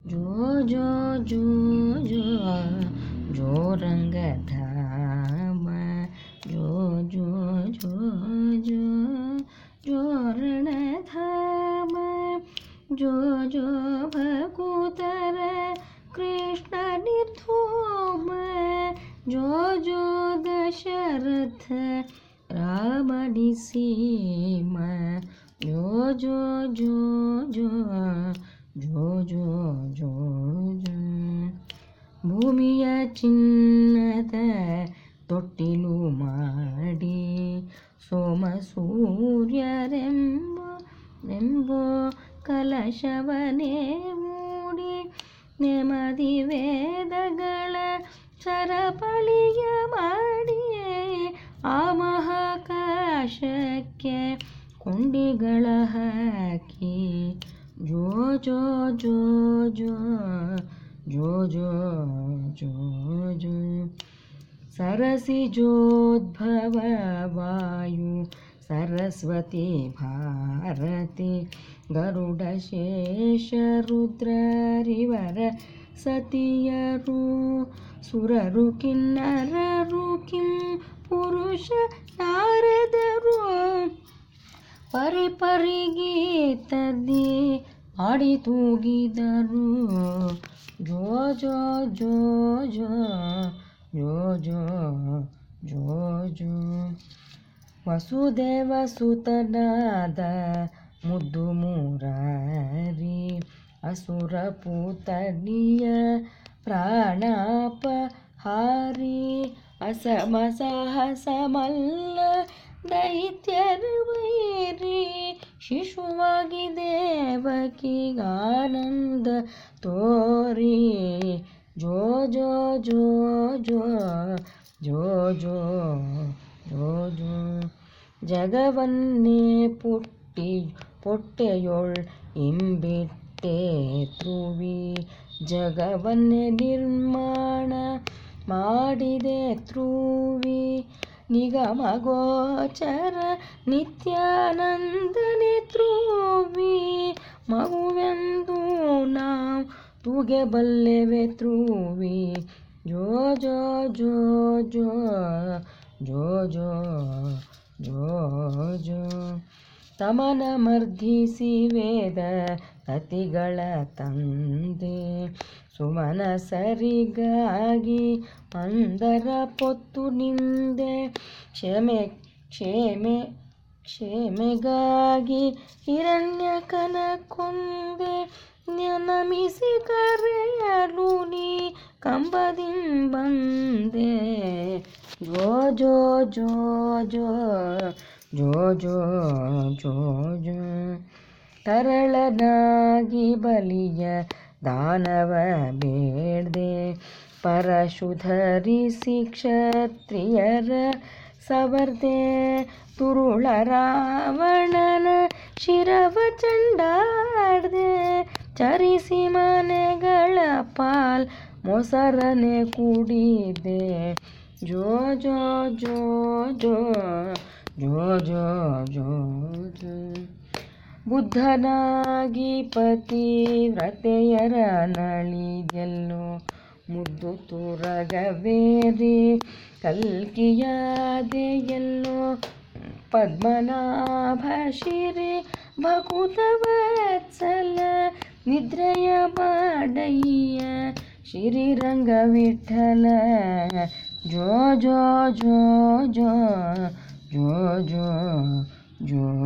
ಜೋ ಜೋ ಜೋ ಜೋ ಜೋ ರಂಗಧಾಮ ಜೋ ಜೋ ಜೋ ಜೋ ಜೋ ರಣಧಾಮ ಜೋ ಜೋ ಭಕುತರ ಕೃಷ್ಣ ನಿರ್ಧೂಮ ಜೋ ಜೋ ದಶರಥ ರಾಮಣಿ ಸೀಮ ಜೋ ಜೋ ಜೋ ಜೋ ಜೋ ಜೋ ಜೋ ಜೋ ಭೂಮಿಯ ಚಿನ್ನದ ತೊಟ್ಟಿಲು ಮಾಡಿ ಸೋಮ ಸೂರ್ಯರೆಂಬ ಎಂಬೋ ಕಲಶವನೇ ಮೂಡಿ ನೆಮ್ಮದಿ ವೇದಗಳ ಸರಪಳಿಯ ಮಾಡಿ ಆ ಮಹಾಕಾಶಕ್ಕೆ ಕೊಂಡಿಗಳ ಹಾಕಿ ಜೋ ಜೋ ಜೋ ಜೋ ಜೋ ಜೋ ಜೋ ಜೋ सरसिजोद्भव वायु सरस्वती भारती गरुडशेषरुद्ररिवर सतियರು ಸುರರು ಕಿನ್ನರರು ಕಿಂ ಪುರುಷ ನಾರದರು ಪರಿ ಪರಿ ಗೀತದಿ ಆಡಿ ತೂಗಿದರು ಜೋ ಜೋ ಜೋ ಜೋ ಜೋ ಜೋ ಜೋ ಜೋ ವಸುದೇವ ಸುತನಾದ ಮುದ್ದು ಮೂರಾರಿ ಅಸುರ ಪೂತನಿಯ ಪ್ರಾಣಾಪ ಹಾರಿ ಅಸಮ ಸಾಹಸಮಲ್ಲ ದೈತ್ಯರು ವೈರಿ ಶಿಶುವಾಗಿ ದೇವಕಿಗಾನಂದ ತೋರಿ ಜೋ ಜೋ ಜೋ ಜೋ ಜೋ ಜೋ ಜೋ ಜೋ ಜಗವನ್ನೇ ಪುಟ್ಟಿ ಪೊಟ್ಟೆಯೊಳ್ ಇಂಬಿಟ್ಟೆ ತ್ರುವಿ ಜಗವನ್ನೇ ನಿರ್ಮಾಣ ಮಾಡಿದೆ ತ್ರುವಿ ನಿಗಮ ಗೋಚರ ನಿತ್ಯಾನಂದನೆ ತ್ರುವಿ ಮಗುವೆಂದು ನಾವು ತೂಗೆ ಬಲ್ಲೆವೆ ತ್ರುವಿ ಜೋ ಜೋ ಜೋ ಜೋ ಜೋ ಜೋ ಜೋ ಜೋ ತಮನ ಮರ್ಧಿಸಿ ವೇದ ಕತಿಗಳ ತಂದೆ ಸುಮನ ಸರಿಗಾಗಿ ಮಂದರ ಪೊತ್ತು ನಿಂದೆ ಕ್ಷಮೆ ಕ್ಷೇಮೆ ಕ್ಷೇಮೆಗಾಗಿ ಹಿರಣ್ಯ ಕನ ಕೊಂದೆ ನಮಿಸಿ ಕರೆಯಲು ನೀ ಕಂಬದಿಂಬಂದೆ ಜೋ ಜೋ ಜೋ ಜೋ ಜೋ ಜೋ ಜೋ ಜೋ ತರಳನಾಗಿ ಬಲಿಯ ದಾನವ ಬೇಡ್ದೆ ಪರಶುಧರಿಸಿ ಕ್ಷತ್ರಿಯರ ಸವರ್ದೆ ತುರುಳ ರಾವಣನ ಶಿರವ ಚಂಡಾಡ್ದೆ ಚರಿಸಿ ಮನೆಗಳ ಪಾಲ್ ಮೊಸರನೆ ಕುಡಿದೆ ಜೋ ಜೋ ಜೋ ಜೋ ಜೋ ಜೋ ಜೋ ಜೋ ಬುದ್ಧನಾಗಿ ಪತಿ ವ್ರತೆಯರ ನಳಿಗೆಲ್ಲೋ ಮುದ್ದು ತುರಗವೇರಿ ಕಲ್ಕಿಯಾದೆ ಎಲ್ಲೋ ಪದ್ಮನಾಭ ಶಿರೆ ಭಕುತವತ್ಸಲ ನಿದ್ರೆಯ ಮಾಡಯ್ಯ ಶ್ರೀರಂಗ ವಿಠಲ ಜೋ ಜೋ ಜೋ ಜೋ ಜೋ ಜೋ ಜೋ